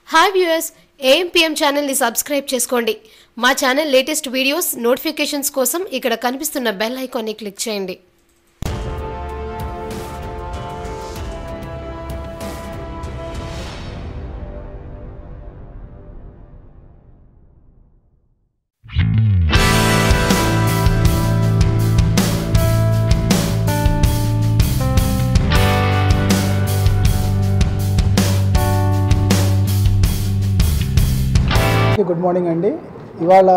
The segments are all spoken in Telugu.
హాయ్ వ్యూయర్స్ ఏఎంపీఎం ఛానల్ని సబ్స్క్రైబ్ చేసుకోండి మా ఛానల్ లేటెస్ట్ వీడియోస్ నోటిఫికేషన్స్ కోసం ఇక్కడ కనిపిస్తున్న బెల్ ఐకాన్ని క్లిక్ చేయండి గుడ్ మార్నింగ్ అండి ఇవాళ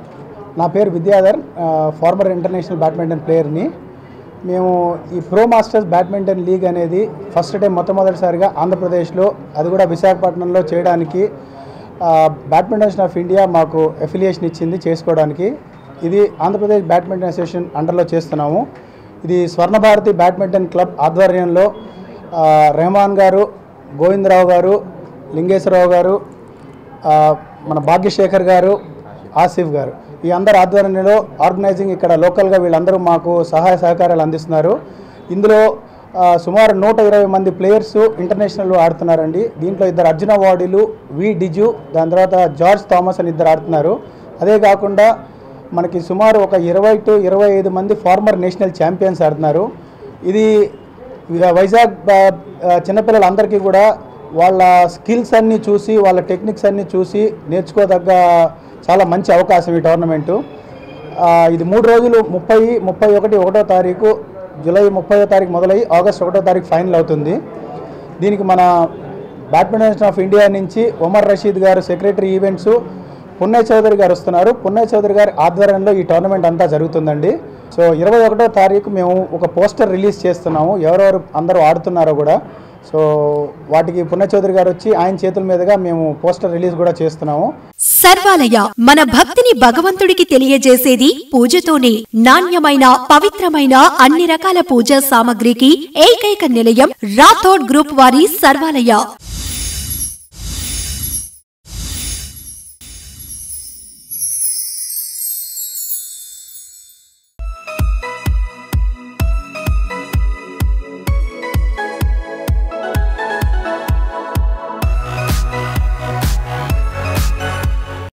నా పేరు విద్యాధర్ ఆ, ఫార్మర్ ఇంటర్నేషనల్ బ్యాడ్మింటన్ ప్లేయర్ని మేము ఈ ప్రో మాస్టర్స్ బ్యాడ్మింటన్ లీగ్ అనేది ఫస్ట్ టైం మొట్టమొదటిసారిగా ఆంధ్రప్రదేశ్లో అది కూడా విశాఖపట్నంలో చేయడానికి ఆ, బ్యాడ్మింటన్ ఆఫ్ ఇండియా మాకు ఎఫిలియేషన్ ఇచ్చింది చేసుకోవడానికి ఇది ఆంధ్రప్రదేశ్ బ్యాడ్మింటన్ అసోసియేషన్ అండర్లో చేస్తున్నాము ఇది స్వర్ణభారతి బ్యాడ్మింటన్ క్లబ్ ఆధ్వర్యంలో ఆ, రెహమాన్ గారు గోవిందరావు గారు లింగేశ్వరరావు గారు ఆ, మన భాగ్యశేఖర్ గారు ఆసిఫ్ గారు ఈ అందరు ఆధ్వర్యంలో ఆర్గనైజింగ్ ఇక్కడ లోకల్గా వీళ్ళందరూ మాకు సహాయ సహకారాలు అందిస్తున్నారు ఇందులో ఆ, సుమారు నూట ఇరవై మంది ప్లేయర్స్ ఇంటర్నేషనల్ ఆడుతున్నారండి దీంట్లో ఇద్దరు అర్జున వార్డులు వి డిజు దాని తర్వాత జార్జ్ థామస్ అని ఇద్దరు ఆడుతున్నారు అదే కాకుండా మనకి సుమారు ఒక ఇరవై టు ఇరవై ఐదు మంది ఫార్మర్ నేషనల్ ఛాంపియన్స్ ఆడుతున్నారు ఇది ఇక వైజాగ్ బ- ఆ, చిన్నపిల్లలందరికీ కూడా వాళ్ళ స్కిల్స్ అన్నీ చూసి వాళ్ళ టెక్నిక్స్ అన్నీ చూసి నేర్చుకోదగ్గ చాలా మంచి అవకాశం ఈ టోర్నమెంటు ఆ, ఇది మూడు రోజులు ముప్పై ముప్పై ఒకటి ఒకటో తారీఖు జూలై ముప్పై తారీఖు మొదలై ఆగస్ట్ ఒకటో తారీఖు ఫైనల్ అవుతుంది దీనికి మన బ్యాడ్మింటన్ ఆఫ్ ఇండియా నుంచి ఒమర్ రషీద్ గారు సెక్రటరీ ఈవెంట్స్ పున్నయ్య చౌదరి గారు వస్తున్నారు పున్నయ్య చౌదరి గారి ఆధ్వర్యంలో ఈ టోర్నమెంట్ అంతా జరుగుతుందండి సో ఇరవై ఒకటో తారీఖు మేము ఒక పోస్టర్ రిలీజ్ చేస్తున్నాము ఎవరెవరు అందరూ ఆడుతున్నారో కూడా సో వాటికి పున్నయ్య చౌదరి గారు వచ్చి ఆయన చేతుల మీదుగా మేము పోస్టర్ రిలీజ్ కూడా చేస్తున్నాము సర్వాలయ మన భక్తిని భగవంతుడికి తెలియజేసేది పూజతోనే నాణ్యమైన పవిత్రమైన అన్ని రకాల పూజా సామగ్రికి ఏకైక నిలయం రాథోడ్ గ్రూప్ వారి సర్వాలయ